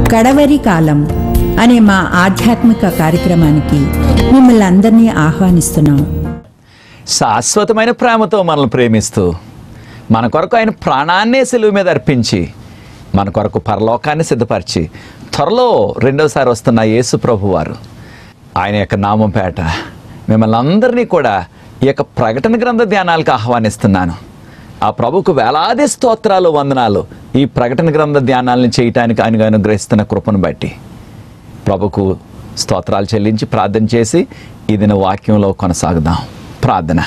కడవరి కాలం అనే మా ఆధ్యాత్మిక కార్యక్రమానికి మిమ్మల్ని అందరినీ ఆహ్వానిస్తున్నాం శాశ్వతమైన ప్రేమతో మనల్ని ప్రేమిస్తూ మన కొరకు ఆయన ప్రాణాన్నే సెలువు మీద అర్పించి మన కొరకు పరలోకాన్ని సిద్ధపరిచి త్వరలో రెండోసారి వస్తున్న యేసు ప్రభు వారు ఆయన యొక్క నామం పేట మిమ్మల్ని అందరినీ కూడా ఈ యొక్క ప్రకటన గ్రంథ ధ్యానాలకు ఆహ్వానిస్తున్నాను ఆ ప్రభుకు వేలాది స్తోత్రాలు వందనాలు ఈ ప్రకటన గ్రంథ ధ్యానాలను చేయటానికి ఆయన అనుగ్రహిస్తున్న కృపను బట్టి ప్రభుకు స్తోత్రాలు చెల్లించి ప్రార్థన చేసి ఈ దిన వాక్యంలో కొనసాగుదాం ప్రార్థన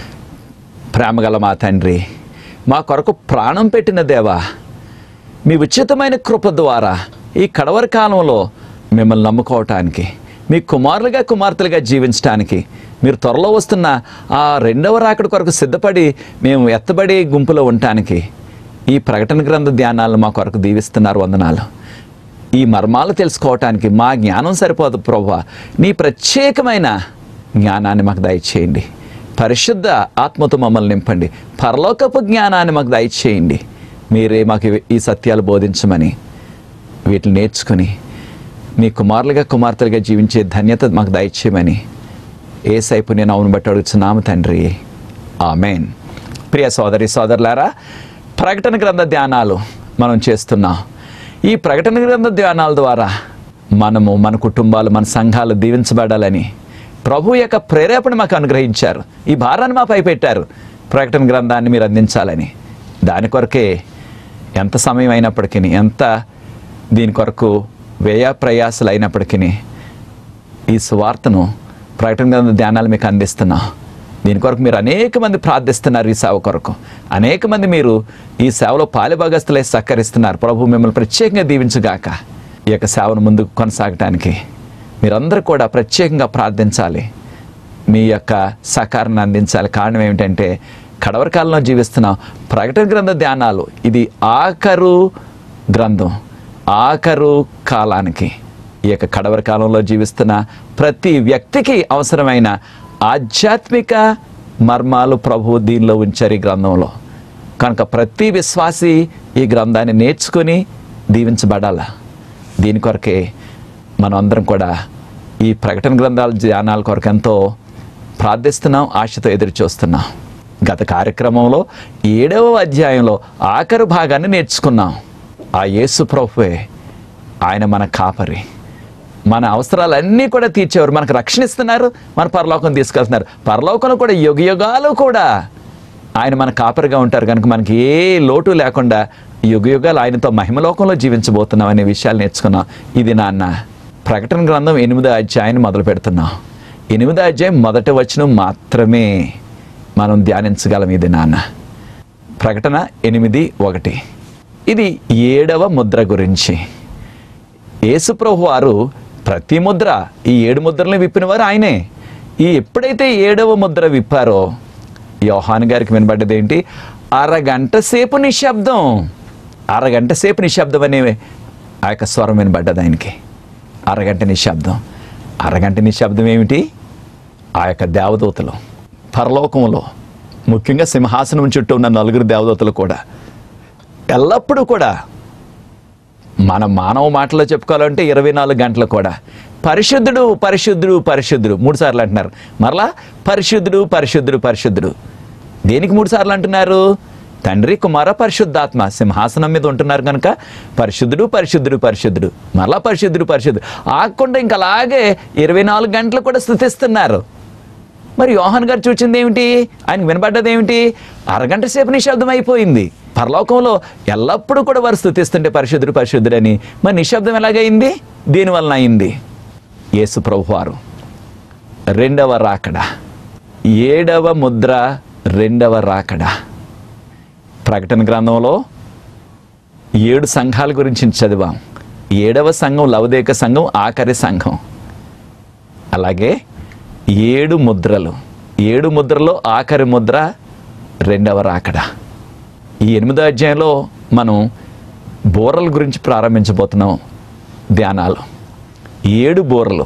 ప్రేమగల మా తండ్రి మా కొరకు ప్రాణం పెట్టిన దేవా మీ ఉచితమైన కృప ద్వారా ఈ కడవరి కాలంలో మిమ్మల్ని నమ్ముకోవటానికి మీ కుమారులుగా కుమార్తెలుగా జీవించడానికి మీరు త్వరలో వస్తున్న ఆ రెండవ రాకడ కొరకు సిద్ధపడి మేము ఎత్తబడి గుంపులో ఉండటానికి ఈ ప్రకటన గ్రంథ ధ్యానాలను మా కొరకు దీవిస్తున్నారు వందనాలు ఈ మర్మాలు తెలుసుకోవటానికి మా జ్ఞానం సరిపోదు ప్రభా నీ ప్రత్యేకమైన జ్ఞానాన్ని మాకు దయచేయండి పరిశుద్ధ ఆత్మతో మమ్మల్ని నింపండి పరలోకపు జ్ఞానాన్ని మాకు దయచేయండి మీరే మాకు ఇవి- ఈ సత్యాలు బోధించమని వీటిని నేర్చుకుని మీ కుమారులుగా కుమార్తెలుగా జీవించే ధన్యత మాకు దయచేయమని ఏ సైపు నేను అవును బట్టి అడుగుతున్నాము తండ్రి ఆమెన్ ప్రియ సోదరి సోదరులారా ప్రకటన గ్రంథ ధ్యానాలు మనం చేస్తున్నాం ఈ ప్రకటన గ్రంథ ధ్యానాల ద్వారా మనము మన కుటుంబాలు మన సంఘాలు దీవించబడాలని ప్రభు యొక్క ప్రేరేపణ మాకు అనుగ్రహించారు ఈ భారాన్ని మాపై పెట్టారు ప్రకటన గ్రంథాన్ని మీరు అందించాలని దాని కొరకే ఎంత సమయం అయినప్పటికీ ఎంత దీని కొరకు వ్యయ ప్రయాసలు అయినప్పటికీ ఈ సువార్తను ప్రకటన గ్రంథ ధ్యానాలు మీకు అందిస్తున్నా దీని కొరకు మీరు అనేక మంది ప్రార్థిస్తున్నారు ఈ సేవ కొరకు అనేక మంది మీరు ఈ సేవలో పాలిభాగస్తులై సహకరిస్తున్నారు ప్రభు మిమ్మల్ని ప్రత్యేకంగా దీవించుగాక ఈ యొక్క సేవను ముందుకు కొనసాగటానికి మీరందరూ కూడా ప్రత్యేకంగా ప్రార్థించాలి మీ యొక్క సహకారాన్ని అందించాలి కారణం ఏమిటంటే కడవరి కాలంలో జీవిస్తున్నాం ప్రకటన గ్రంథ ధ్యానాలు ఇది ఆఖరు గ్రంథం ఆఖరు కాలానికి ఈ యొక్క కడవరి కాలంలో జీవిస్తున్న ప్రతి వ్యక్తికి అవసరమైన ఆధ్యాత్మిక మర్మాలు ప్రభు దీనిలో ఉంచారు ఈ గ్రంథంలో కనుక ప్రతి విశ్వాసి ఈ గ్రంథాన్ని నేర్చుకొని దీవించబడాల దీని కొరకే మనం అందరం కూడా ఈ ప్రకటన గ్రంథాల ధ్యానాల కొరకు ఎంతో ప్రార్థిస్తున్నాం ఆశతో ఎదురు చూస్తున్నాం గత కార్యక్రమంలో ఏడవ అధ్యాయంలో ఆఖరు భాగాన్ని నేర్చుకున్నాం ఆ యేసు ప్రభువే ఆయన మన కాపరి మన అవసరాలన్నీ కూడా తీర్చేవారు మనకు రక్షణ ఇస్తున్నారు మన పరలోకం తీసుకెళ్తున్నారు పరలోకంలో కూడా యుగ యుగాలు కూడా ఆయన మన కాపరిగా ఉంటారు కనుక మనకి ఏ లోటు లేకుండా యుగ యుగాలు ఆయనతో మహిమలోకంలో జీవించబోతున్నాం అనే విషయాలు నేర్చుకున్నాం ఇది నాన్న ప్రకటన గ్రంథం ఎనిమిదో అధ్యాయాన్ని మొదలు పెడుతున్నాం ఎనిమిదో అధ్యాయం మొదటి వచనం మాత్రమే మనం ధ్యానించగలం ఇది నాన్న ప్రకటన ఎనిమిది ఒకటి ఇది ఏడవ ముద్ర గురించి యేసుప్రభు వారు ప్రతి ముద్ర ఈ ఏడు ముద్రలను విప్పినవారు ఆయనే ఈ ఎప్పుడైతే ఏడవ ముద్ర విప్పారో యోహాన్ గారికి వినబడ్డది ఏంటి అరగంట సేపు నిశ్శబ్దం అరగంట సేపు నిశ్శబ్దం అనే ఆ యొక్క స్వరం వినబడ్డది ఆయనకి అరగంట నిశ్శబ్దం అరగంట నిశ్శబ్దం ఏమిటి ఆ యొక్క దేవదూతలు పరలోకంలో ముఖ్యంగా సింహాసనం చుట్టూ ఉన్న నలుగురు దేవదూతలు కూడా ఎల్లప్పుడూ కూడా మన మానవ మాటలో చెప్పుకోవాలంటే ఇరవై నాలుగు గంటలు కూడా పరిశుద్ధుడు పరిశుద్ధుడు పరిశుద్ధుడు మూడు సార్లు అంటున్నారు మరలా పరిశుద్ధుడు పరిశుద్ధుడు పరిశుద్ధుడు దేనికి మూడు సార్లు అంటున్నారు తండ్రి కుమార పరిశుద్ధాత్మ సింహాసనం మీద ఉంటున్నారు కనుక పరిశుద్ధుడు పరిశుద్ధుడు పరిశుద్ధుడు మరలా పరిశుద్ధుడు పరిశుద్ధుడు ఆగకుండా ఇంకా అలాగే ఇరవై నాలుగు గంటలు కూడా స్థుతిస్తున్నారు మరి యోహాన్ గారు చూచింది ఏమిటి ఆయన వినబడ్డది ఏమిటి అరగంట సేపు నిశ్శబ్దం అయిపోయింది పరలోకంలో ఎల్లప్పుడూ కూడా వారు స్థుతిస్తుంటే పరిశుద్ధుడు పరిశుద్ధుడని మరి నిశ్శబ్దం ఎలాగైంది దీనివలన అయింది యేసు ప్రభువారు రెండవ రాకడ ఏడవ ముద్ర రెండవ రాకడ ప్రకటన గ్రంథంలో ఏడు సంఘాల గురించి చదివాం ఏడవ సంఘం లవదేక సంఘం ఆఖరి సంఘం అలాగే ఏడు ముద్రలు ఏడు ముద్రలో ఆఖరి ముద్ర రెండవ రాకడ ఈ ఎనిమిదో అధ్యాయంలో మనం బోరల గురించి ప్రారంభించబోతున్నాం ధ్యానాలు ఏడు బోరలు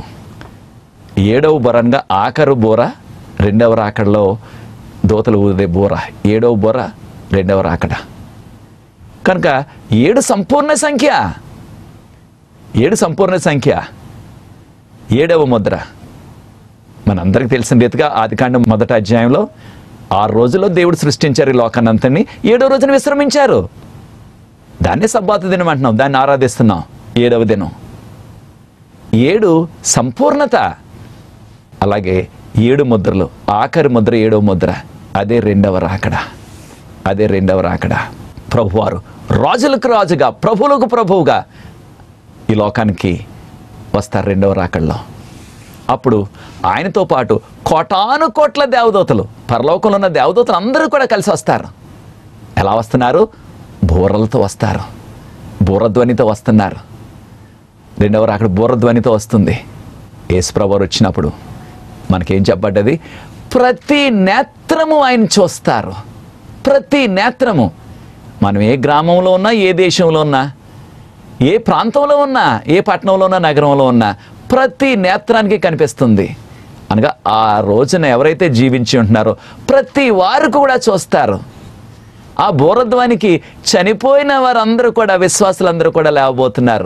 ఏడవ బోరనగా ఆఖరు బోర రెండవ రాకడలో దోతలు ఊదే బోర ఏడవ బోర రెండవ రాకడ కనుక ఏడు సంపూర్ణ సంఖ్య ఏడు సంపూర్ణ సంఖ్య ఏడవ ముద్ర మనందరికీ తెలిసిన రీతిగా ఆదికాండం మొదటి అధ్యాయంలో ఆరు రోజుల్లో దేవుడు సృష్టించారు ఈ లోకాన్నంతని ఏడో రోజున విశ్రమించారు దాన్నే సబ్బాతు దినం అంటున్నాం దాన్ని ఆరాధిస్తున్నాం ఏడవ దినం ఏడు సంపూర్ణత అలాగే ఏడు ముద్రలు ఆఖరి ముద్ర ఏడవ ముద్ర అదే రెండవ రాకడ అదే రెండవ రాకడ ప్రభువారు రాజులకు రాజుగా ప్రభువులకు ప్రభువుగా ఈ లోకానికి వస్తారు రెండవ రాకడలో అప్పుడు ఆయనతో పాటు కోటాను కోట్ల దేవదూతలు పరలోకంలో ఉన్న దేవదూతలు అందరూ కూడా కలిసి వస్తారు ఎలా వస్తున్నారు బూరలతో వస్తారు బూరధ్వనితో వస్తున్నారు రెండవ రాకడ బూరధ్వనితో వస్తుంది యేసుప్రభువారు వచ్చినప్పుడు మనకేం చెప్పబడ్డది ప్రతి నేత్రము ఆయన చూస్తారు ప్రతి నేత్రము మనం ఏ గ్రామంలో ఉన్నా ఏ దేశంలో ఉన్నా ఏ ప్రాంతంలో ఉన్నా ఏ పట్టణంలో ఉన్నా నగరంలో ఉన్నా ప్రతి నేత్రానికి కనిపిస్తుంది అనగా ఆ రోజున ఎవరైతే జీవించి ఉంటున్నారో ప్రతి వారు కూడా చూస్తారు ఆ బోరధ్వానికి చనిపోయిన వారందరూ కూడా విశ్వాసులందరూ కూడా లేవబోతున్నారు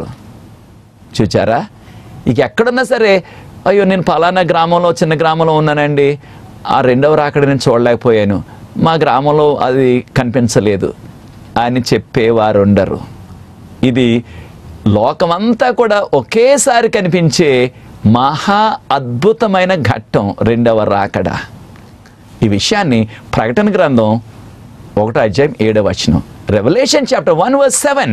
చూచారా ఇక ఎక్కడున్నా సరే అయ్యో నేను పలానా గ్రామంలో చిన్న గ్రామంలో ఉన్నానండి ఆ రెండవ రాకడ నేను చూడలేకపోయాను మా గ్రామంలో అది కనిపించలేదు అని చెప్పేవారు ఉండరు ఇది లోకమంతా కూడా ఒకేసారి కనిపించే మహా అద్భుతమైన ఘట్టం రెండవ రాకడ ఈ విషయాన్ని ప్రకటన గ్రంథం ఒకటో అధ్యాయం ఏడవ వచనం Revelation chapter one verse seven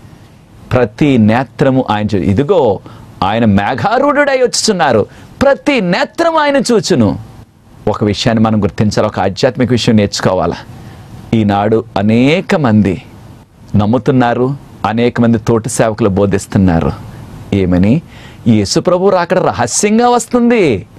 ప్రతి నేత్రము ఆయన చూ ఇదిగో ఆయన మేఘారూఢుడై వచ్చుచున్నారు ప్రతి నేత్రము ఆయన చూచును ఒక విషయాన్ని మనం గుర్తించాలి ఒక ఆధ్యాత్మిక విషయం నేర్చుకోవాలా ఈనాడు అనేక మంది నమ్ముతున్నారు అనేక మంది తోటి సేవకులు బోధిస్తున్నారు ఏమని యేసుప్రభు రాకడ రహస్యంగా వస్తుంది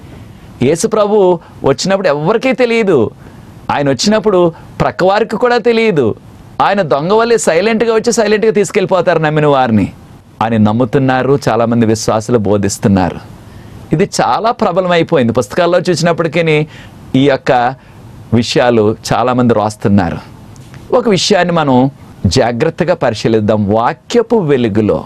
యేసుప్రభు వచ్చినప్పుడు ఎవరికీ తెలియదు ఆయన వచ్చినప్పుడు ప్రక్కవారికి కూడా తెలియదు ఆయన దొంగ వల్లే సైలెంట్గా వచ్చి సైలెంట్గా తీసుకెళ్ళిపోతారు నమ్మిన వారిని అని నమ్ముతున్నారు చాలామంది విశ్వాసులు బోధిస్తున్నారు ఇది చాలా ప్రబలమైపోయింది పుస్తకాల్లో చూసినప్పటికీ ఈ యొక్క విషయాలు చాలామంది రాస్తున్నారు ఒక విషయాన్ని మనం జాగ్రత్తగా పరిశీలిద్దాం వాక్యపు వెలుగులో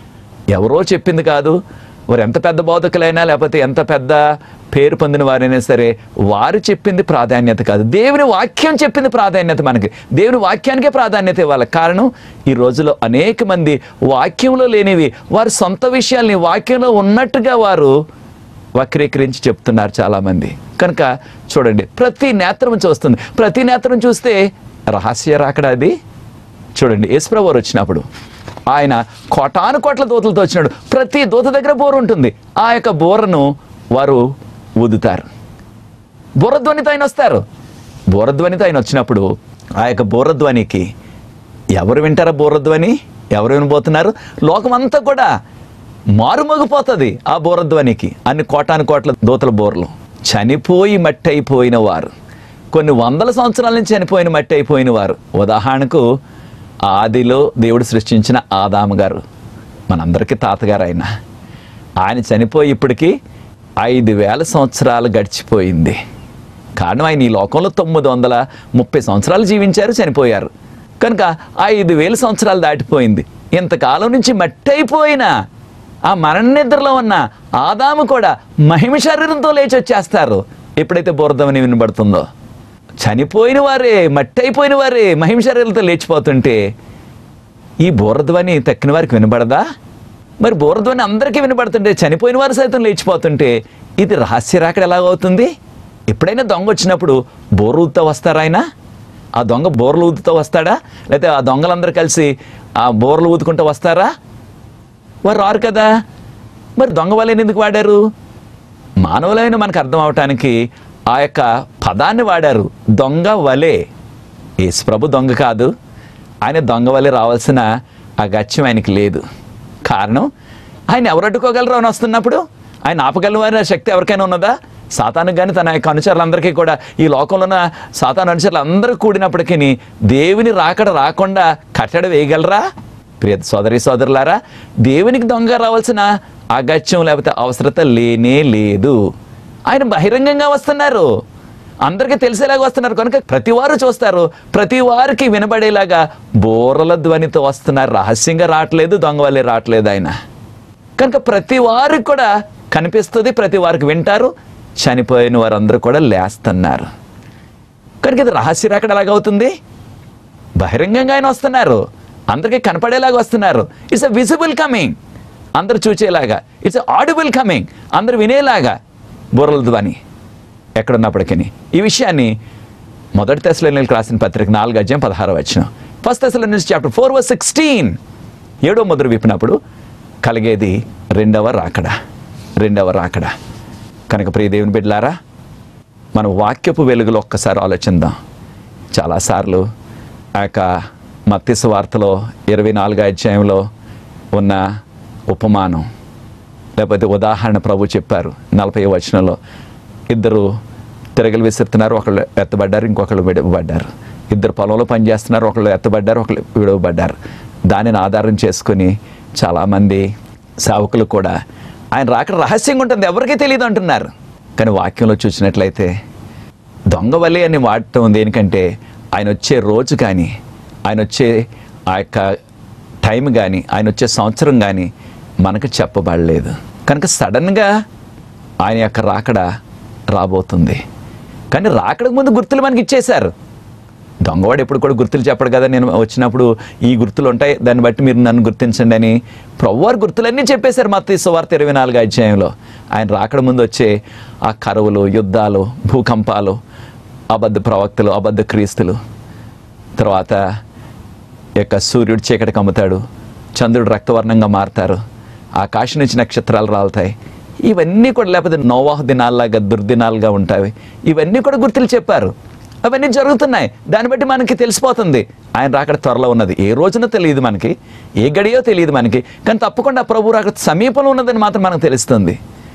ఎవరో చెప్పింది కాదు వారు ఎంత పెద్ద బోధకులైనా లేకపోతే ఎంత పెద్ద పేరు పొందిన వారైనా సరే వారు చెప్పింది ప్రాధాన్యత కాదు దేవుని వాక్యం చెప్పింది ప్రాధాన్యత మనకి దేవుని వాక్యానికే ప్రాధాన్యత ఇవ్వాలి కారణం ఈ రోజులో అనేక మంది వాక్యంలో లేనివి వారి సొంత విషయాల్ని వాక్యంలో ఉన్నట్టుగా వారు వక్రీకరించి చెప్తున్నారు చాలామంది కనుక చూడండి ప్రతి నేత్రం చూస్తుంది ప్రతి నేత్రం చూస్తే రహస్య రాకడ అది చూడండి యేసుప్రభు వారు వచ్చినప్పుడు ఆయన కోటాను కోట్ల దూతలతో వచ్చినాడు ప్రతి దూత దగ్గర బోర ఉంటుంది ఆ యొక్క బోరను వారు ఊదుతారు బోరధ్వనితో ఆయన వస్తారు బోరధ్వనితో ఆయన వచ్చినప్పుడు ఆ యొక్క బోరధ్వనికి ఎవరు వింటారా బోరధ్వని ఎవరు వినబోతున్నారు లోకమంతా కూడా మారుమోగిపోతుంది ఆ బోరధ్వనికి అన్ని కోటాను కోట్ల దూతల బోర్లు చనిపోయి మట్టి అయిపోయిన వారు కొన్ని వందల సంవత్సరాల నుంచి చనిపోయిన మట్టి అయిపోయిన వారు ఉదాహరణకు ఆదిలో దేవుడు సృష్టించిన ఆదాము గారు మనందరికీ తాతగారు ఆయన ఆయన చనిపోయి ఇప్పటికీ ఐదు వేల సంవత్సరాలు గడిచిపోయింది కారణం ఆయన ఈ లోకంలో తొమ్మిది వందల ముప్పై సంవత్సరాలు జీవించారు చనిపోయారు కనుక ఐదు వేల సంవత్సరాలు దాటిపోయింది ఇంతకాలం నుంచి మట్టి అయిపోయిన ఆ మరణ నిద్రలో ఉన్న ఆదాము కూడా మహిమ శరీరంతో లేచి వచ్చేస్తారు ఎప్పుడైతే బోర్ధమని వినబడుతుందో చనిపోయిన వారే మట్టి అయిపోయిన వారే మహిమ శరీరంతో లేచిపోతుంటే ఈ బోరధ్వని తక్కిన వారికి వినబడదా మరి బోరధ్వని అందరికీ వినబడుతుంటే చనిపోయిన వారు సైతం లేచిపోతుంటే ఇది రహస్య రాకడ ఎలాగవుతుంది ఎప్పుడైనా దొంగ వచ్చినప్పుడు బోరుతో వస్తారా ఆయన ఆ దొంగ బోర్లు ఊదుతో వస్తాడా లేకపోతే ఆ దొంగలందరూ కలిసి ఆ బోర్లు ఊదుకుంటూ వస్తారా వారు రారు కదా మరి దొంగ వాళ్ళని ఎందుకు వాడారు మానవులైన మనకు అర్థం అవటానికి ఆ యొక్క పదాన్ని వాడారు దొంగ వలే యేసు ప్రభు దొంగ కాదు ఆయన దొంగ వలె రావాల్సిన ఆ గత్యం ఆయనకి లేదు కారణం ఆయన ఎవరు అడ్డుకోగలరు అని వస్తున్నప్పుడు ఆయన ఆపగలవారి శక్తి ఎవరికైనా ఉన్నదా సాతాను కానీ తన యొక్క అనుచరులందరికీ కూడా ఈ లోకంలో ఉన్న సాతాను అనుచరులు అందరూ కూడినప్పటికీ దేవుని రాకడ రాకుండా కట్టడి వేయగలరా ప్రియ సోదరి సోదరులారా దేవునికి దొంగ రావాల్సిన అగత్యం లేకపోతే అవసరత లేనే లేదు ఆయన బహిరంగంగా వస్తున్నారు అందరికీ తెలిసేలాగా వస్తున్నారు కనుక ప్రతి వారు చూస్తారు ప్రతి వారికి వినబడేలాగా బోరల ధ్వనితో వస్తున్నారు రహస్యంగా రావట్లేదు దొంగ వల్లే రావట్లేదు ఆయన కనుక ప్రతి వారికి కూడా కనిపిస్తుంది ప్రతి వారికి వింటారు చనిపోయిన వారందరూ కూడా లేస్తున్నారు కనుక ఇది రహస్య రాకడ ఎలాగవుతుంది బహిరంగంగా ఆయన వస్తున్నారు అందరికీ కనపడేలాగా వస్తున్నారు ఇట్స్ అ విజిబుల్ కమింగ్ అందరు చూచేలాగా ఇట్స్ ఆడిబుల్ కమింగ్ అందరు వినేలాగా బుర్రల ధ్వని ఎక్కడున్నప్పటికీ ఈ విషయాన్ని మొదటి తెశలోనికి రాసిన పత్రిక నాలుగు అధ్యాయం పదహారు వచ్చిన first Thessalonians chapter four verse sixteen ఏడో ముద్ర విప్పినప్పుడు కలిగేది రెండవ రాకడ రెండవ రాకడ కనుక ప్రియ దేవుని బిడ్డలారా మన వాక్యపు వెలుగులో ఒక్కసారి ఆలోచిద్దాం చాలాసార్లు ఆ యొక్క మత్తిసు వార్తలో ఇరవై నాలుగో అధ్యాయంలో ఉన్న ఉపమానం లేకపోతే ఉదాహరణ ప్రభు చెప్పారు నలభై వచనంలో ఇద్దరు తిరగలు విసురుతున్నారు ఒకళ్ళు ఎత్తబడ్డారు ఇంకొకళ్ళు విడవబడ్డారు ఇద్దరు పొలంలో పనిచేస్తున్నారు ఒకళ్ళు ఎత్తబడ్డారు ఒకళ్ళు విడవబడ్డారు దానిని ఆధారం చేసుకుని చాలామంది సేవకులు కూడా ఆయన రాకడ రహస్యంగా ఉంటుంది ఎవరికీ తెలియదు అంటున్నారు కానీ వాక్యంలో చూసినట్లయితే దొంగ వలె అని వాడటం దేనికంటే ఆయన వచ్చే రోజు కానీ ఆయన వచ్చే ఆ యొక్క టైం కానీ ఆయన వచ్చే సంవత్సరం కానీ మనకు చెప్పబడలేదు కనుక సడన్గా ఆయన యొక్క రాకడ రాబోతుంది కానీ రాకడకు ముందు గుర్తులు మనకి ఇచ్చేశారు దొంగవాడు ఎప్పుడు కూడా గుర్తులు చెప్పడు కదా నేను వచ్చినప్పుడు ఈ గుర్తులు ఉంటాయి దాన్ని బట్టి మీరు నన్ను గుర్తించండి అని ప్రవ్వారు గుర్తులన్నీ చెప్పేశారు మత్తి సువార్త ఇరవై నాలుగు అధ్యాయంలో ఆయన రాకడ ముందు వచ్చే ఆ కరువులు యుద్ధాలు భూకంపాలు అబద్ధ ప్రవక్తలు అబద్ధ క్రీస్తులు తర్వాత ఈ యొక్క సూర్యుడు చీకటి కమ్ముతాడు చంద్రుడు రక్తవర్ణంగా మారుతారు ఆకాశం నుంచి నక్షత్రాలు రాలుతాయి ఇవన్నీ కూడా లేకపోతే నోవాహ దినాల్లాగా దుర్దినాలుగా ఉంటాయి ఇవన్నీ కూడా గుర్తులు చెప్పారు అవన్నీ జరుగుతున్నాయి దాన్ని బట్టి మనకి తెలిసిపోతుంది ఆయన రాకడ త్వరలో ఉన్నది ఏ రోజున తెలియదు మనకి ఏ గడియో తెలియదు మనకి కానీ తప్పకుండా ప్రభు రాకడ సమీపంలో ఉన్నదని మాత్రం మనకు తెలుస్తుంది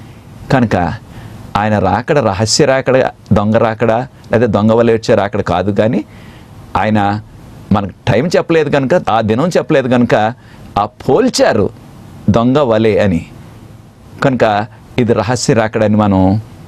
కనుక ఆయన రాకడ రహస్య రాకడ దొంగ రాకడ లేదా దొంగ వల్ల వచ్చే రాకడ కాదు కానీ ఆయన మనకు టైం చెప్పలేదు కనుక ఆ దినం చెప్పలేదు కనుక ఆ పోల్చారు దొంగ వలె అని కనుక ఇది రహస్య రాకడని మనం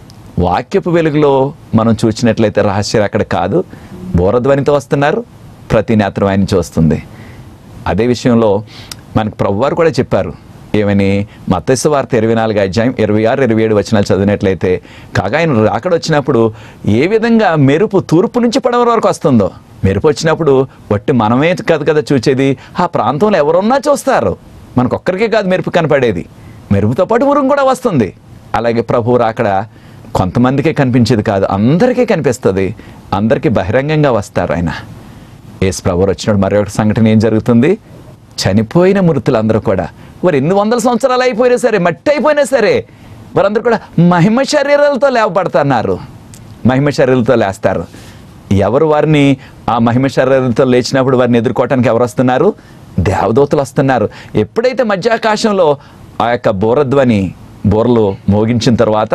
వాక్యపు వెలుగులో మనం చూసినట్లయితే రహస్య రాకడ కాదు బోరధ్వనితో వస్తున్నారు ప్రతి నేత్రం ఆయన చూస్తుంది అదే విషయంలో మనకు ప్రభువారు కూడా చెప్పారు ఏమని మత్స్య వార్త ఇరవై నాలుగు అధ్యాయం ఇరవై ఆరు ఇరవై ఏడు వచనాలు చదివినట్లయితే కాగా ఆయన రాకడ వచ్చినప్పుడు ఏ విధంగా మెరుపు తూర్పు నుంచి పడవ వరకు వస్తుందో మెరుపు వచ్చినప్పుడు వట్టి మనమే కాదు కదా చూచేది ఆ ప్రాంతంలో ఎవరున్నా చూస్తారు మనకు ఒక్కరికే కాదు మెరుపు కనపడేది మెరుపుతో పాటు ఉరుము కూడా వస్తుంది అలాగే ప్రభువు రాకడ కొంతమందికే కనిపించేది కాదు అందరికీ కనిపిస్తుంది అందరికీ బహిరంగంగా వస్తారు ఆయన యేసు ప్రభు వచ్చినప్పుడు మరి ఒక సంఘటన ఏం జరుగుతుంది చనిపోయిన మృతులందరూ కూడా వారు ఎన్ని వందల సంవత్సరాలు అయిపోయినా సరే మట్టి అయిపోయినా సరే వారందరూ కూడా మహిమ శరీరాలతో లేవబడుతున్నారు మహిమ శరీరాలతో లేస్తారు ఎవరు వారిని ఆ మహిమ శరీరాలతో లేచినప్పుడు వారిని ఎదుర్కోవటానికి ఎవరు వస్తున్నారు దేవదూతలు వస్తున్నారు ఎప్పుడైతే మధ్యాకాశంలో ఆ యొక్క బోరధ్వని బోర్లు మోగించిన తర్వాత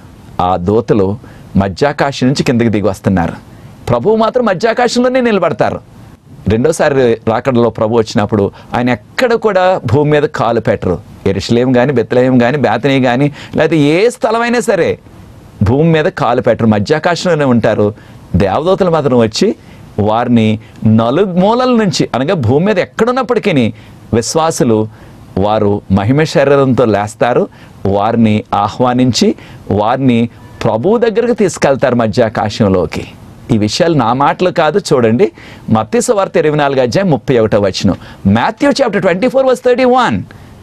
ఆ దూతలు మధ్యాకాశం నుంచి కిందకి దిగి వస్తున్నారు ప్రభువు మాత్రం మధ్యాకాశంలోనే నిలబడతారు రెండోసారి రాకడలో ప్రభు వచ్చినప్పుడు ఆయన ఎక్కడ కూడా భూమి మీద కాలు పెట్టరు ఎరుషలేం కానీ బెత్తలేం కానీ బేతనీ కానీ లేకపోతే ఏ స్థలమైనా సరే భూమి మీద కాలు పెట్టరు మధ్యాకాశంలోనే ఉంటారు దేవదూతలు మాత్రం వచ్చి వారిని నలుమూలల నుంచి అనగా భూమి మీద ఎక్కడున్నప్పటికీ విశ్వాసులు వారు మహిమ శరీరంతో లేస్తారు వారిని ఆహ్వానించి వారిని ప్రభువు దగ్గరకు తీసుకెళ్తారు మధ్యాకాశంలోకి ఈ విషయాలు నా మాటలు కాదు చూడండి మత్స్య వార్త ఇరవై నాలుగు అధ్యాయం ముప్పై ఒకటో వచ్చిన Matthew chapter twenty four verse thirty one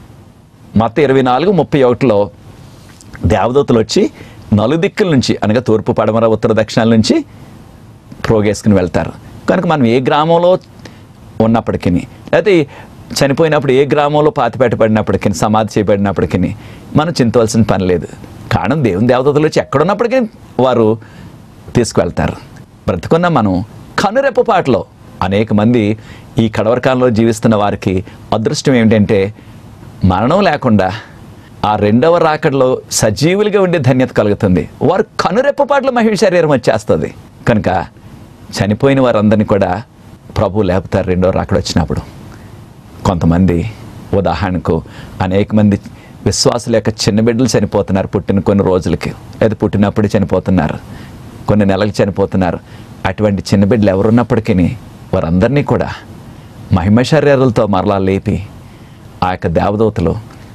మత్త ఇరవై నాలుగు ముప్పై ఒకటిలో దేవదూతలు వచ్చి నలుదిక్కుల నుంచి అనగా తూర్పు పడమర ఉత్తర దక్షిణాల నుంచి ప్రోగేసుకుని వెళ్తారు కనుక మనం ఏ గ్రామంలో ఉన్నప్పటికీ లేకపోతే చనిపోయినప్పుడు ఏ గ్రామంలో పాతి పెట్టబడినప్పటికీ సమాధి చేయబడినప్పటికీ మనం చింతవలసిన పని లేదు కారణం దేవుని దేవతలు వచ్చి ఎక్కడున్నప్పటికీ వారు తీసుకువెళ్తారు బ్రతుకున్న మనం కనురెప్పపాటులో అనేక మంది ఈ కడవరకాలంలో జీవిస్తున్న వారికి అదృష్టం ఏమిటంటే మరణం లేకుండా ఆ రెండవ రాకడలో సజీవులుగా ఉండే ధన్యత కలుగుతుంది వారు కనురెప్పపాట్లు మహిళ శరీరం వచ్చేస్తుంది కనుక చనిపోయిన వారందరినీ కూడా ప్రభు లేపుతారు రెండో రాకడ వచ్చినప్పుడు కొంతమంది ఉదాహరణకు అనేక మంది విశ్వాసుల యొక్క చిన్న బిడ్డలు చనిపోతున్నారు పుట్టిన కొన్ని రోజులకి లేదా పుట్టినప్పుడు చనిపోతున్నారు కొన్ని నెలలకు చనిపోతున్నారు అటువంటి చిన్న బిడ్డలు ఎవరున్నప్పటికీ వారందరినీ కూడా మహిమ శరీరాలతో మరలా లేపి ఆ యొక్క దేవదూతలు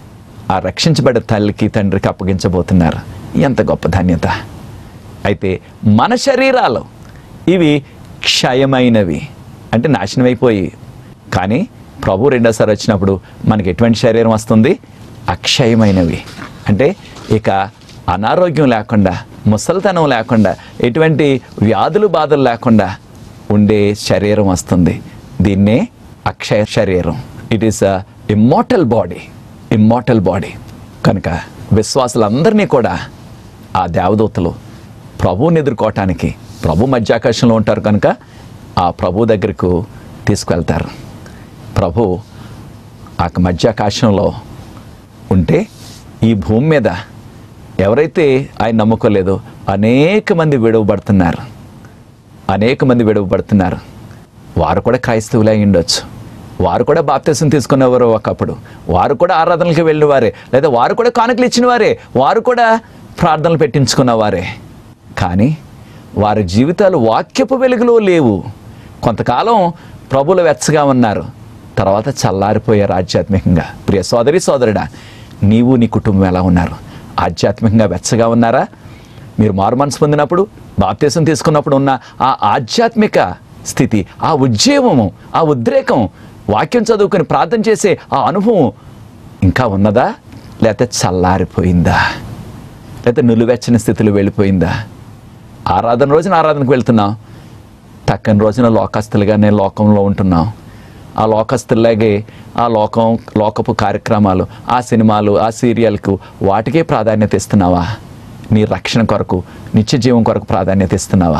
ఆ రక్షించబడ్డ తల్లికి తండ్రికి అప్పగించబోతున్నారు ఎంత గొప్ప ధన్యత అయితే మన శరీరాలు ఇవి క్షయమైనవి అంటే నాశనం అయిపోయి కానీ ప్రభు రెండోసారి వచ్చినప్పుడు మనకి ఎటువంటి శరీరం వస్తుంది అక్షయమైనవి అంటే ఇక అనారోగ్యం లేకుండా ముసలితనం లేకుండా ఎటువంటి వ్యాధులు బాధలు లేకుండా ఉండే శరీరం వస్తుంది దీన్నే అక్షయ శరీరం it is a immortal body immortal body కనుక విశ్వాసులందరినీ కూడా ఆ దేవదూతలు ప్రభువుని ఎదుర్కోవటానికి ప్రభు మధ్యాకాశంలో ఉంటారు కనుక ఆ ప్రభు దగ్గరకు తీసుకువెళ్తారు ప్రభు ఆ మధ్యాకాశంలో ఉంటే ఈ భూమి మీద ఎవరైతే ఆయన నమ్ముకోలేదో అనేక మంది విడవబడుతున్నారు అనేక మంది విడవబడుతున్నారు వారు కూడా క్రైస్తవులై ఉండొచ్చు వారు కూడా బాప్తీసం తీసుకున్నవారు ఒకప్పుడు వారు కూడా ఆరాధనలకు వెళ్ళిన వారే లేదా వారు కూడా కానుకలు ఇచ్చిన వారే వారు కూడా ప్రార్థనలు పెట్టించుకున్న వారే కానీ వారి జీవితాలు వాక్యపు వెలుగులో లేవు కొంతకాలం ప్రభులు వెచ్చగా ఉన్నారు తర్వాత చల్లారిపోయారు ఆధ్యాత్మికంగా ప్రియ సోదరి సోదరుడా నీవు నీ కుటుంబం ఎలా ఉన్నారు ఆధ్యాత్మికంగా వెచ్చగా ఉన్నారా మీరు మారు మనసు పొందినప్పుడు బాప్తీసం తీసుకున్నప్పుడు ఉన్న ఆ ఆధ్యాత్మిక స్థితి ఆ ఉద్యమము ఆ ఉద్రేకం వాక్యం చదువుకొని ప్రార్థన చేసే ఆ అనుభవం ఇంకా ఉన్నదా లేకపోతే చల్లారిపోయిందా లేకపోతే నులివెచ్చని స్థితిలో వెళ్ళిపోయిందా ఆరాధన రోజున ఆరాధనకు వెళ్తున్నాం తక్కని రోజున లోకస్తులుగానే లోకంలో ఉంటున్నాం ఆ లోకస్తులాగే ఆ లోకం లోకపు కార్యక్రమాలు ఆ సినిమాలు ఆ సీరియల్కు వాటికే ప్రాధాన్యత ఇస్తున్నావా నీ రక్షణ కొరకు నిత్య జీవం కొరకు ప్రాధాన్యత ఇస్తున్నావా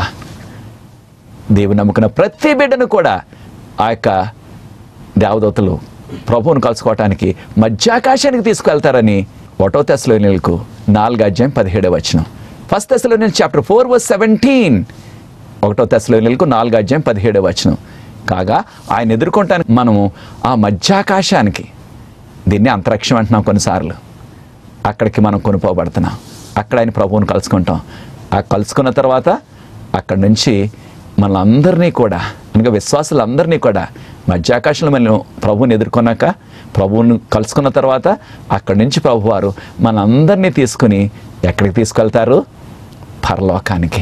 దేవుని నమ్ముకున్న ప్రతి బిడ్డను కూడా ఆ యొక్క దేవదూతలు ప్రభువును కలుసుకోవటానికి మధ్యాకాశానికి తీసుకువెళ్తారని ఒకటో తెశలోనిలకు నాలుగు అధ్యాయం పదిహేడవ వచనం first Thessalonians chapter four verse seventeen ఒకటో తెశలోనిలకు నాలుగు అధ్యాయం పదిహేడవ వచనం కాగా ఆయన ఎదుర్కొంటానికి మనము ఆ మధ్యాకాశానికి దీన్ని అంతరిక్షం అంటున్నాం కొన్నిసార్లు అక్కడికి మనం కొనుక్కోబడుతున్నాం అక్కడ ఆయన ప్రభువుని కలుసుకుంటాం ఆ కలుసుకున్న తర్వాత అక్కడి నుంచి మనందరినీ కూడా అనగా విశ్వాసులందరినీ కూడా మధ్యాకాశంలో మనం ప్రభువుని ఎదుర్కొన్నాక ప్రభువుని కలుసుకున్న తర్వాత అక్కడి నుంచి ప్రభువారు మనందరినీ తీసుకుని ఎక్కడికి తీసుకెళ్తారు పరలోకానికి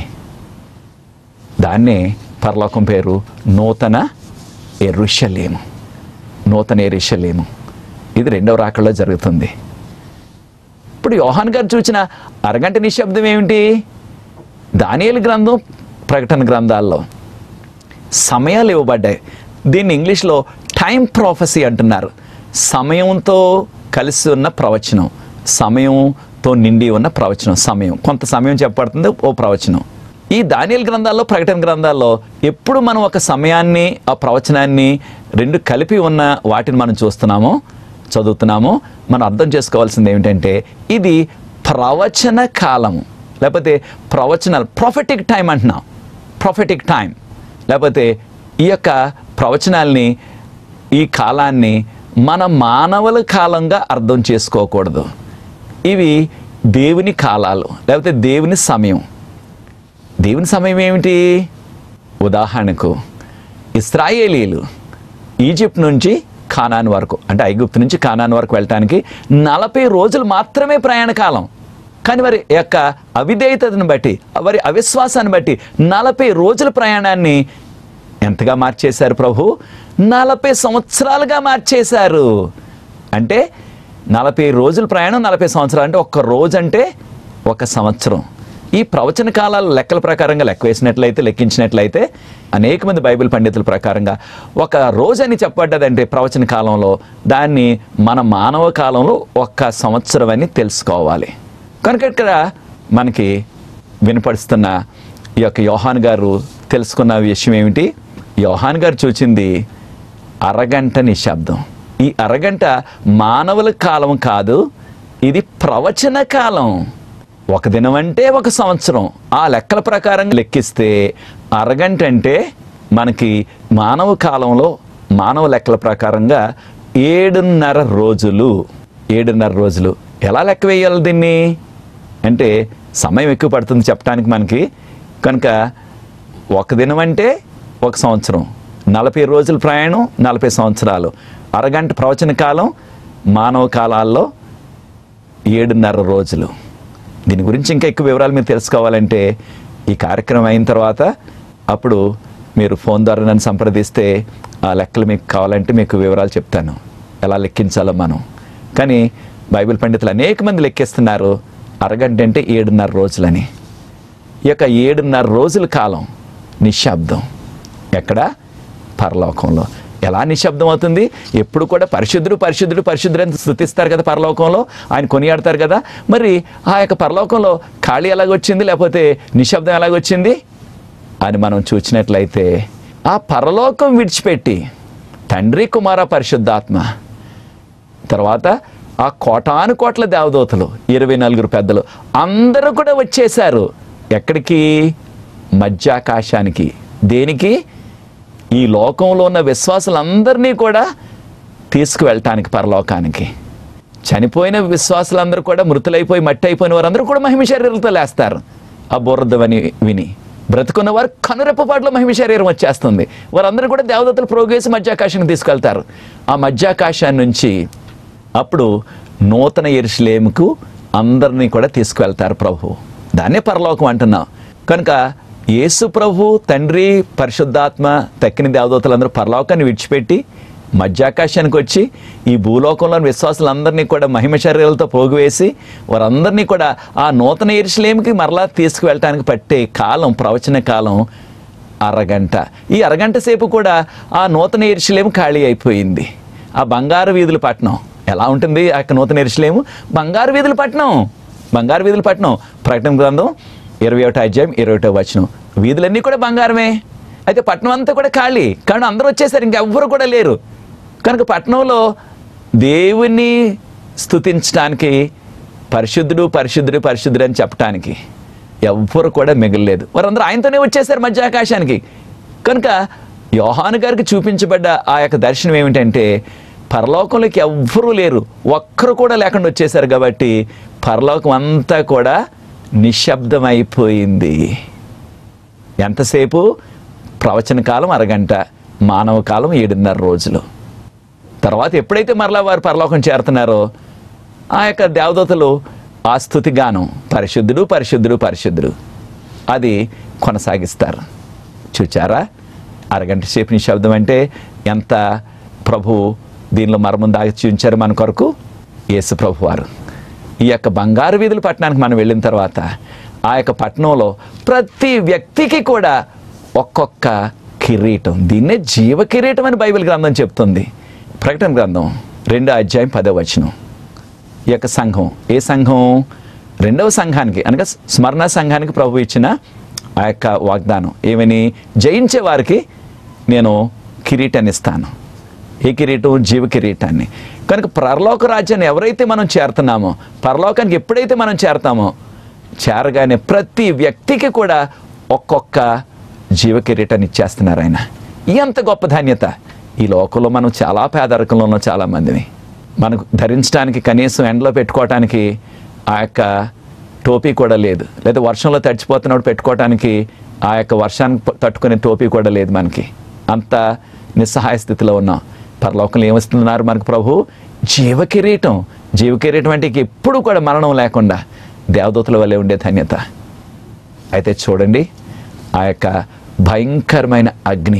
దాన్నే పరలోకం పేరు నూతన ఎరుషలేము నూతన ఎరుషలేము ఇది రెండవ రాకల్లో జరుగుతుంది ఇప్పుడు యోహాన్ గారు చూసిన అరగంట నిశ్శబ్దం ఏమిటి దానియేలు గ్రంథం ప్రకటన గ్రంథాల్లో సమయాలు ఇవ్వబడ్డాయి దీన్ని ఇంగ్లీష్లో టైం ప్రాఫెసీ అంటున్నారు సమయంతో కలిసి ఉన్న ప్రవచనం సమయంతో నిండి ఉన్న ప్రవచనం సమయం కొంత సమయం చెప్పబడుతుంది ఓ ప్రవచనం ఈ దానియల్ గ్రంథాల్లో ప్రకటన గ్రంథాల్లో ఎప్పుడు మనం ఒక సమయాన్ని ఆ ప్రవచనాన్ని రెండు కలిపి ఉన్న వాటిని మనం చూస్తున్నామో చదువుతున్నామో మనం అర్థం చేసుకోవాల్సింది ఏమిటంటే ఇది ప్రవచన కాలము లేకపోతే ప్రవచనాలు ప్రొఫెటిక్ టైం అంటున్నాం ప్రొఫెటిక్ టైం లేకపోతే ఈ యొక్క ప్రవచనాల్ని ఈ కాలాన్ని మన మానవుల కాలంగా అర్థం చేసుకోకూడదు ఇవి దేవుని కాలాలు లేకపోతే దేవుని సమయం దేవుని సమయం ఏమిటి ఉదాహరణకు ఇస్రాయేలీలు ఈజిప్ట్ నుంచి కానాన్ వరకు అంటే ఐగుప్తు నుంచి కానాన్ వరకు వెళ్ళటానికి నలభై రోజులు మాత్రమే ప్రయాణ కాలం కానీ వారి యొక్క అవిధేయతను బట్టి వారి అవిశ్వాసాన్ని బట్టి నలభై రోజుల ప్రయాణాన్ని ఎంతగా మార్చేశారు ప్రభు నలభై సంవత్సరాలుగా మార్చేశారు అంటే నలభై రోజుల ప్రయాణం నలభై సంవత్సరాలు అంటే ఒక్క రోజు అంటే ఒక సంవత్సరం ఈ ప్రవచన కాలాల లెక్కల ప్రకారంగా లెక్క వేసినట్లయితే లెక్కించినట్లయితే అనేక మంది బైబిల్ పండితుల ప్రకారంగా ఒక రోజు అని చెప్పబడ్డదంటే ప్రవచన కాలంలో దాన్ని మన మానవ కాలంలో ఒక్క సంవత్సరం అని తెలుసుకోవాలి కనుక ఇక్కడ మనకి వినపడుస్తున్న ఈ యొక్క యోహాన్ గారు తెలుసుకున్న విషయం ఏమిటి యోహాన్ గారు చూచింది అరగంట నిశ్శబ్దం ఈ అరగంట మానవుల కాలం కాదు ఇది ప్రవచన కాలం ఒక దినం అంటే ఒక సంవత్సరం ఆ లెక్కల ప్రకారం లెక్కిస్తే అరగంట అంటే మనకి మానవ కాలంలో మానవ లెక్కల ప్రకారంగా ఏడున్నర రోజులు ఏడున్నర రోజులు ఎలా లెక్క వేయాలి దీన్ని అంటే సమయం ఎక్కువ పడుతుంది చెప్పడానికి మనకి కనుక ఒక దినం అంటే ఒక సంవత్సరం నలభై రోజుల ప్రయాణం నలభై సంవత్సరాలు అరగంట ప్రవచన కాలం మానవ కాలాల్లో ఏడున్నర రోజులు దీని గురించి ఇంకా ఎక్కువ వివరాలు మీరు తెలుసుకోవాలంటే ఈ కార్యక్రమం అయిన తర్వాత అప్పుడు మీరు ఫోన్ ద్వారా నన్ను సంప్రదిస్తే ఆ లెక్కలు మీకు కావాలంటే మీకు వివరాలు చెప్తాను ఎలా లెక్కించాలో మనం కానీ బైబిల్ పండితులు అనేక మంది లెక్కిస్తున్నారు అరగంట అంటే ఏడున్నర రోజులని ఈ యొక్క ఏడున్నర రోజుల కాలం నిశ్శబ్దం ఎక్కడ పరలోకంలో ఎలా నిశ్శబ్దం అవుతుంది ఎప్పుడు కూడా పరిశుద్ధుడు పరిశుద్ధుడు పరిశుద్ధుడు అని స్థుతిస్తారు కదా పరలోకంలో ఆయన కొనియాడతారు కదా మరి ఆ యొక్క పరలోకంలో ఖాళీ ఎలాగొచ్చింది లేకపోతే నిశ్శబ్దం ఎలాగొచ్చింది అని మనం చూసినట్లయితే ఆ పరలోకం విడిచిపెట్టి తండ్రి కుమార పరిశుద్ధాత్మ తర్వాత ఆ కోటాను కోట్ల దేవదూతలు ఇరవై నలుగురు పెద్దలు అందరూ కూడా వచ్చేశారు ఎక్కడికి మధ్యాకాశానికి దేనికి ఈ లోకంలో ఉన్న విశ్వాసులందరినీ కూడా తీసుకువెళ్ళటానికి పరలోకానికి చనిపోయిన విశ్వాసులందరూ కూడా మృతులైపోయి మట్టి అయిపోయిన వారందరూ కూడా మహిమ శరీరంతో లేస్తారు ఆ బురదవని విని బ్రతుకున్న వారు కనురెప్పపాట్లో మహిమ శరీరం వచ్చేస్తుంది వారందరూ కూడా దేవదత్తులు ప్రోగేసి మధ్యాకాశానికి తీసుకెళ్తారు ఆ మధ్యాకాశాన్ని నుంచి అప్పుడు నూతన ఎరుసలేముకు అందరినీ కూడా తీసుకువెళ్తారు ప్రభు దాన్నే పరలోకం అంటున్నాం కనుక యేసు ప్రభు తండ్రి పరిశుద్ధాత్మ తక్కిన దేవదూతలందరూ పరలోకాన్ని విడిచిపెట్టి మధ్యాకాశానికి వచ్చి ఈ భూలోకంలోని విశ్వాసులందరినీ కూడా మహిమ శరీరాలతో పోగువేసి వారందరినీ కూడా ఆ నూతన ఎరుసలేమికి మరలా తీసుకువెళ్ళటానికి పట్టే కాలం ప్రవచన కాలం అరగంట ఈ అరగంట సేపు కూడా ఆ నూతన ఎరుసలేము ఖాళీ అయిపోయింది ఆ బంగారు వీధుల పట్నం ఎలా ఉంటుంది ఆ యొక్క నూతన ఎరుసలేము బంగారు వీధుల పట్నం బంగారు వీధుల పట్నం ప్రకటన గ్రంథం ఇరవై ఒకటి అధ్యాయం ఇరవై ఒకటో వచనం వీధులన్నీ కూడా బంగారమే అయితే పట్నం అంతా కూడా ఖాళీ కానీ అందరూ వచ్చేసారు ఇంకెవ్వరు కూడా లేరు కనుక పట్నంలో దేవుని స్తుతించడానికి పరిశుద్ధుడు పరిశుద్ధుడు పరిశుద్ధుడు అని చెప్పడానికి ఎవ్వరు కూడా మిగలలేదు వారందరూ ఆయనతోనే వచ్చేసారు మధ్య ఆకాశానికి కనుక యోహాను గారికి చూపించబడ్డ ఆ యొక్క దర్శనం ఏమిటంటే పరలోకంలోకి ఎవ్వరూ లేరు ఒక్కరు కూడా లేకుండా వచ్చేసారు కాబట్టి పరలోకం అంతా కూడా నిశ్శబ్దమైపోయింది ఎంతసేపు ప్రవచన కాలం అరగంట మానవ కాలం ఏడున్నర రోజులు తర్వాత ఎప్పుడైతే మరలా వారు పరలోకం చేరుతున్నారో ఆ యొక్క దేవదూతలు ఆ స్థుతి గానం పరిశుద్ధుడు పరిశుద్ధుడు పరిశుద్ధుడు అది కొనసాగిస్తారు చూచారా అరగంట సేపు నిశ్శబ్దం అంటే ఎంత ప్రభు దీనిలో మర్మం దాచి ఉంచారు మన కొరకు యేసు ప్రభు వారు ఈ యొక్క బంగారు వీధుల పట్టణానికి మనం వెళ్ళిన తర్వాత ఆ యొక్క పట్టణంలో ప్రతి వ్యక్తికి కూడా ఒక్కొక్క కిరీటం దీన్నే జీవ కిరీటం అని బైబిల్ గ్రంథం చెప్తుంది ప్రకటన గ్రంథం రెండో అధ్యాయం పదో వచనం ఈ యొక్క సంఘం ఏ సంఘం రెండవ సంఘానికి అనగా స్మరణ సంఘానికి ప్రభు ఇచ్చిన ఆ యొక్క వాగ్దానం ఏమని జయించే వారికి నేను కిరీటాన్ని ఇస్తాను ఏ కిరీటం జీవ కిరీటాన్ని కనుక పరలోక రాజ్యాన్ని ఎవరైతే మనం చేరుతున్నామో పరలోకానికి ఎప్పుడైతే మనం చేరతామో చేరగానే ప్రతి వ్యక్తికి కూడా ఒక్కొక్క జీవ కిరీటాన్ని ఇచ్చేస్తున్నారు ఆయన ఎంత గొప్ప ధాన్యత ఈ లోకంలో మనం చాలా పేదరికంలో ఉన్నాం చాలా మందిని మనకు ధరించడానికి కనీసం ఎండలో పెట్టుకోవటానికి ఆ యొక్క టోపీ కూడా లేదు లేదా వర్షంలో తడిచిపోతున్నప్పుడు పెట్టుకోవటానికి ఆ యొక్క వర్షానికి ప- తట్టుకునే టోపీ కూడా లేదు మనకి అంత నిస్సహాయ స్థితిలో ఉన్నాం పరలోకంలో ఏమొస్తున్నారు మనకు ప్రభు జీవ కిరీటం జీవ కిరీటం అంటే ఇక ఎప్పుడు కూడా మరణం లేకుండా దేవదూతల వల్లే ఉండే ధన్యత అయితే చూడండి ఆ యొక్క భయంకరమైన అగ్ని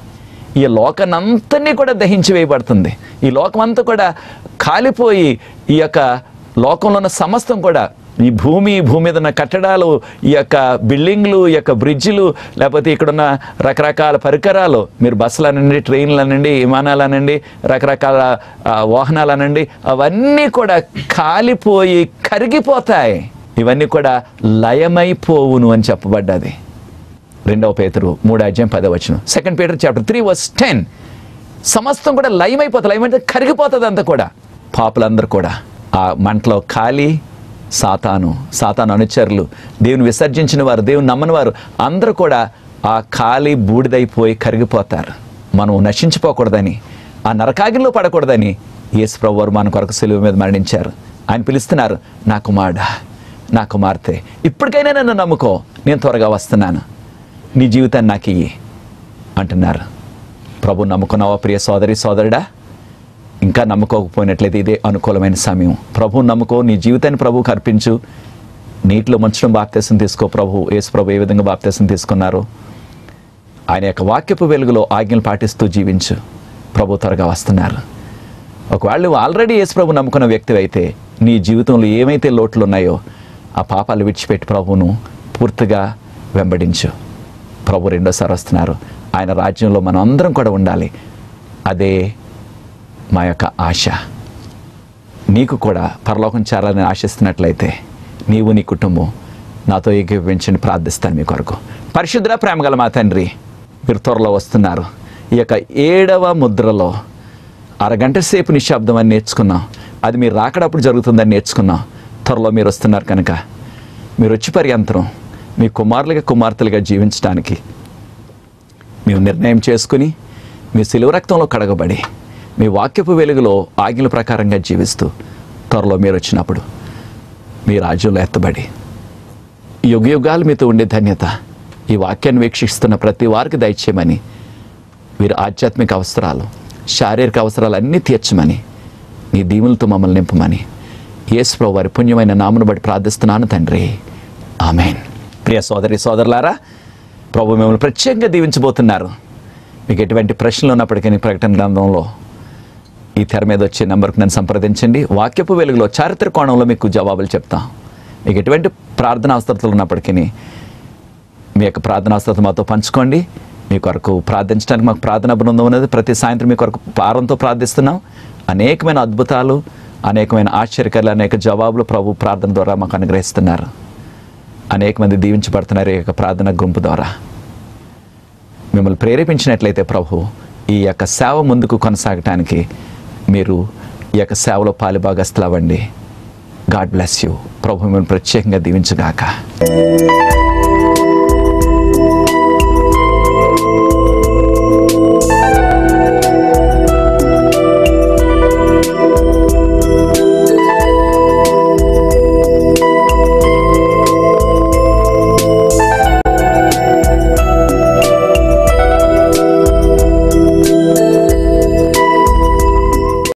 ఈ లోకనంతని కూడా దహించి వేయబడుతుంది ఈ లోకమంతా కూడా కాలిపోయి ఈ యొక్క లోకంలో ఉన్న సమస్తం కూడా ఈ భూమి ఈ భూమి మీద ఉన్న కట్టడాలు ఈ యొక్క బిల్డింగ్లు ఈ యొక్క బ్రిడ్జిలు లేకపోతే ఇక్కడున్న రకరకాల పరికరాలు మీరు బస్సులు అనండి ట్రైన్లు అనండి విమానాలు అనండి రకరకాల ఆ, వాహనాలు అనండి అవన్నీ కూడా కాలిపోయి కరిగిపోతాయి ఇవన్నీ కూడా లయమైపోవును అని చెప్పబడ్డది రెండవ పేతురు మూడు అధ్యాయం పదవచనం second Peter chapter three verse ten సమస్తం కూడా లయమైపోతుంది లయం అంటే కరిగిపోతుంది అంతా కూడా పాపులందరూ కూడా ఆ మంటలో ఖాళీ సాతాను సాతాను అనుచరులు దేవుని విసర్జించిన వారు దేవుని నమ్మని వారు అందరూ కూడా ఆ ఖాళీ బూడిదైపోయి కరిగిపోతారు మనం నశించిపోకూడదని ఆ నరకాగిలో పడకూడదని యేసు ప్రభు వారు మన కొరకు సెలువు మీద మరణించారు ఆయన పిలుస్తున్నారు నా కుమారుడా నా కుమార్తె ఇప్పటికైనా నన్ను నమ్ముకో నేను త్వరగా వస్తున్నాను నీ జీవితాన్ని నాకు ఇయ్యి అంటున్నారు ప్రభు నమ్ముకున్నావా ప్రియ సోదరి సోదరుడా ఇంకా నమ్ముకోకపోయినట్లయితే ఇదే అనుకూలమైన సమయం ప్రభు నమ్ముకో నీ జీవితాన్ని ప్రభువుకి అర్పించు నీటిలో ముంచడం బాప్తీసం తీసుకో ప్రభు యేసు ప్రభు ఏ విధంగా బాప్తీసం తీసుకున్నారు ఆయన యొక్క వాక్యపు వెలుగులో ఆజ్ఞలు పాటిస్తూ జీవించు ప్రభు త్వరగా వస్తున్నారు ఒకవేళ నువ్వు ఆల్రెడీ యేసు ప్రభు నమ్ముకున్న వ్యక్తి అయితే నీ జీవితంలో ఏమైతే లోట్లు ఉన్నాయో ఆ పాపాలు విడిచిపెట్టి ప్రభువును పూర్తిగా వెంబడించు ప్రభు రెండోసారి వస్తున్నారు ఆయన రాజ్యంలో మనం అందరం కూడా ఉండాలి అదే మా యొక్క ఆశ నీకు కూడా పరలోకం చేరాలని ఆశిస్తున్నట్లయితే నీవు నీ కుటుంబం నాతో ఏకీభవించండి ప్రార్థిస్తాను మీ కొరకు పరిశుద్ర ప్రేమగల మా తండ్రి మీరు త్వరలో వస్తున్నారు ఈ యొక్క ఏడవ ముద్రలో అరగంట సేపు నిశ్శబ్దం అని నేర్చుకున్నాం అది మీరు రాకడప్పుడు జరుగుతుందని నేర్చుకున్నాం త్వరలో మీరు వస్తున్నారు కనుక మీరు వచ్చి పర్యంతరం మీ కుమారులుగా కుమార్తెలుగా జీవించడానికి మేము నిర్ణయం చేసుకుని మీ సిలువ రక్తంలో కడగబడి మీ వాక్యపు వెలుగులో ఆజ్ఞల ప్రకారంగా జీవిస్తూ త్వరలో మీరు వచ్చినప్పుడు మీ రాజ్యంలో ఎత్తబడి యుగ యుగాలు మీతో ఉండే ధన్యత ఈ వాక్యాన్ని వీక్షిస్తున్న ప్రతి వారికి దయచేయమని వీరి ఆధ్యాత్మిక అవసరాలు శారీరక అవసరాలు అన్నీ తీర్చమని నీ దీవులతో మమ్మల్ని నింపమని యేసు వారి పుణ్యమైన నామను బట్టి ప్రార్థిస్తున్నాను తండ్రి ఆమెన్ ప్రియ సోదరి సోదరులారా ప్రభు మిమ్మల్ని ప్రత్యేకంగా దీవించబోతున్నారు మీకు ఎటువంటి ప్రశ్నలు ఉన్నప్పటికీ ప్రకటన గ్రంథంలో ఈ తెర మీద వచ్చే నెంబర్కి నన్ను సంప్రదించండి వాక్యపు వెలుగులో చారిత్ర కోణంలో మీకు జవాబులు చెప్తాం మీకు ఎటువంటి ప్రార్థన అవసరతలు ఉన్నప్పటికీ మీ యొక్క ప్రార్థన అవసరత మాతో పంచుకోండి మీ కొరకు ప్రార్థించడానికి మాకు ప్రార్థన బృందం ఉన్నది ప్రతి సాయంత్రం మీ కొరకు పారంతో ప్రార్థిస్తున్నాం అనేకమైన అద్భుతాలు అనేకమైన ఆశ్చర్యకరాలు అనేక జవాబులు ప్రభు ప్రార్థన ద్వారా మాకు అనుగ్రహిస్తున్నారు అనేక మంది దీవించబడుతున్నారు ఈ యొక్క ప్రార్థన గుంపు ద్వారా మిమ్మల్ని ప్రేరేపించినట్లయితే ప్రభు ఈ యొక్క సేవ ముందుకు కొనసాగటానికి మీరు ఈ యొక్క సేవలో పాలుభాగస్తులు అవ్వండి గాడ్ బ్లెస్ యూ ప్రభు మిమ్మల్ని ప్రత్యేకంగా దీవించుగాక